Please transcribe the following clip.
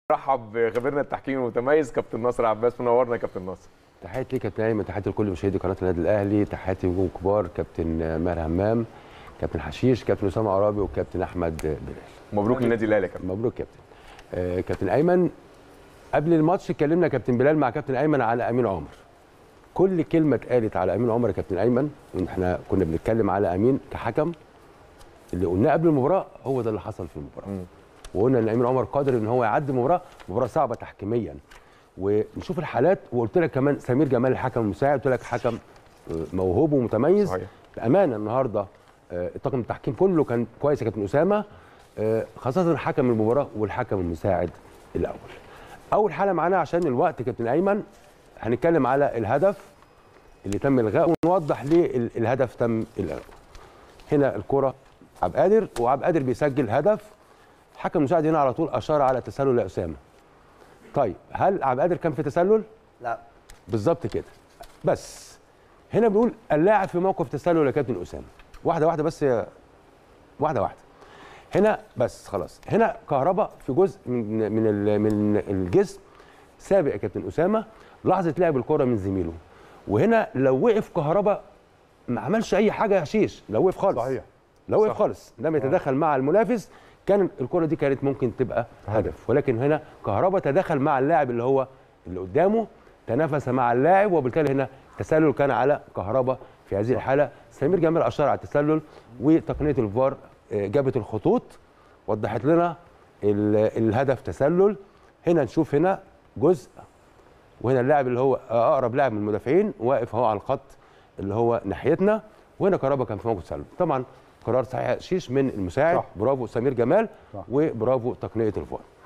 رحب بخبيرنا التحكيمي المتميز كابتن ناصر عباس منورنا يا كابتن ناصر تحياتي ليك يا كابتن ايمن تحياتي لكل مشاهدي قناه النادي الاهلي تحياتي نجوم كبار كابتن ماهر همام كابتن حشيش كابتن اسامه عرابي وكابتن احمد بلال مبروك للنادي الاهلي يا كابتن مبروك كابتن آه كابتن ايمن قبل الماتش اتكلمنا كابتن بلال مع كابتن ايمن على امين عمر كل كلمه اتقالت على امين عمر يا كابتن ايمن احنا كنا بنتكلم على امين كحكم اللي قلناه قبل المباراه هو ده اللي حصل في المباراه وقلنا ان امين عمر قادر ان هو يعدي مباراه مباراه صعبه تحكيميا ونشوف الحالات وقلت لك كمان سمير جمال الحكم المساعد قلت لك حكم آه، موهوب ومتميز صحيح. بامانه النهارده آه، الطاقم التحكيم كله كان كويس يا كابتن اسامه آه، خاصه حكم المباراه والحكم المساعد الاول اول حاله معانا عشان الوقت كابتن ايمن هنتكلم على الهدف اللي تم الغائه ونوضح ليه ال- الهدف تم الغائه هنا الكره عبد القادر وعبد القادر بيسجل هدف حكم المساعد هنا على طول اشار على تسلل لاسامه طيب هل عبد القادر كان في تسلل لا بالظبط كده بس هنا بنقول اللاعب في موقف تسلل يا كابتن اسامه واحده واحده بس يا واحده واحده هنا بس خلاص هنا كهرباء في جزء من من ال- من الجسم سابق يا كابتن اسامه لحظه لعب الكره من زميله وهنا لو وقف كهرباء ما عملش اي حاجه يا حشيش لو وقف خالص صحيح. لو وقف صح. خالص لم يتدخل مع المنافس كان الكره دي كانت ممكن تبقى هدف ولكن هنا كهرباء تدخل مع اللاعب اللي هو اللي قدامه تنافس مع اللاعب وبالتالي هنا التسلل كان على كهرباء في هذه الحاله سمير جمال اشار على التسلل وتقنيه الفار آه، جابت الخطوط وضحت لنا ال- الهدف تسلل هنا نشوف هنا جزء وهنا اللاعب اللي هو اقرب لاعب من المدافعين واقف اهو على الخط اللي هو ناحيتنا وهنا كهربا كان في موقف تسلل طبعا قرار صحيح شيش من المساعد صح. برافو سمير جمال صح. وبرافو تقنيه الفار